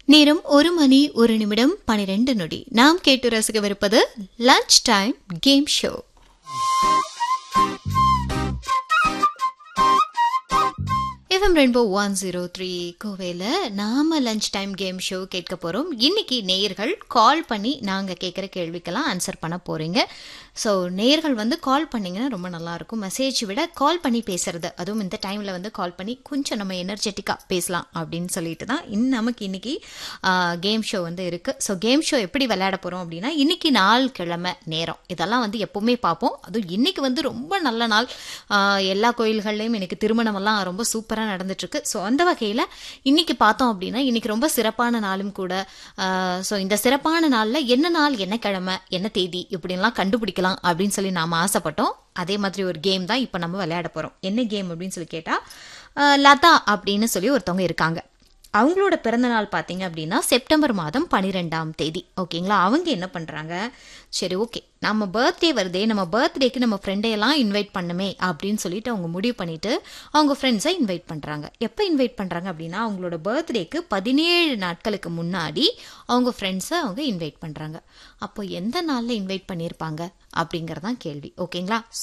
நேரம் ஒரு மணி ஒரு நிமிடம் பனிரெண்டு நொடி நாம் கேட்டு ரசிக்கவிருப்பது lunch time game show FM Rainbow one zero three கோவையில் நாம லஞ்ச் டைம் கேம் ஷோ கேட்க போகிறோம் இன்னைக்கு நேயர்கள் கால் பண்ணி நாங்கள் கேட்குற கேள்விக்கெல்லாம் ஆன்சர் பண்ண போகிறீங்க ஸோ நேயர்கள் வந்து கால் பண்ணிங்கன்னா ரொம்ப நல்லாயிருக்கும் மெசேஜ் விட கால் பண்ணி பேசுறது அதுவும் இந்த டைமில் வந்து கால் பண்ணி கொஞ்சம் நம்ம எனர்ஜெட்டிக்காக பேசலாம் அப்படின்னு சொல்லிட்டு தான் இன் நமக்கு இன்னைக்கு கேம் ஷோ வந்து இருக்குது ஸோ கேம் ஷோ எப்படி விளையாட போகிறோம் அப்படின்னா இன்னைக்கு நாள் கிழமை நேரம் இதெல்லாம் வந்து எப்போவுமே பார்ப்போம் அதுவும் இன்னைக்கு வந்து ரொம்ப நல்ல நாள் ஆஹ் எல்லா கோயில்கள்லையும் எனக்கு திருமணமெல்லாம் ரொம்ப சூப்பராக நடந்துட்டுருக்கு ஸோ அந்த வகையில் இன்னைக்கு பார்த்தோம் அப்படின்னா இன்னைக்கு ரொம்ப சிறப்பான நாளும் கூட ஸோ இந்த சிறப்பான நாளில் என்ன நாள் என்ன கிழமை என்ன தேதி இப்படின்லாம் கண்டுபிடிக்கலாம் அப்படின்னு சொல்லி நாம் ஆசைப்பட்டோம் அதே மாதிரி ஒரு கேம் தான் இப்போ நம்ம விளையாட போகிறோம் என்ன கேம் அப்படின்னு சொல்லி கேட்டால் லதா அப்படின்னு சொல்லி ஒருத்தவங்க இருக்காங்க அவங்களோட பிறந்தநாள் பார்த்தீங்க அப்படின்னா செப்டம்பர் மாதம் பன்னிரெண்டாம் தேதி ஓகேங்களா அவங்க என்ன பண்ணுறாங்க சரி ஓகே நம்ம பர்த்டே வருதே நம்ம பர்த்டேக்கு நம்ம ஃப்ரெண்டையெல்லாம் இன்வைட் பண்ணுமே அப்படின்னு சொல்லிட்டு அவங்க முடிவு பண்ணிட்டு அவங்க ஃப்ரெண்ட்ஸை இன்வைட் பண்ணுறாங்க எப்போ இன்வைட் பண்ணுறாங்க அப்படின்னா அவங்களோட பர்த்டேக்கு பதினேழு நாட்களுக்கு முன்னாடி அவங்க ஃப்ரெண்ட்ஸை அவங்க இன்வைட் பண்ணுறாங்க அப்போ எந்த நாளில் இன்வைட் பண்ணியிருப்பாங்க அப்படிங்கிறதான் கேள்வி ஓகேங்களா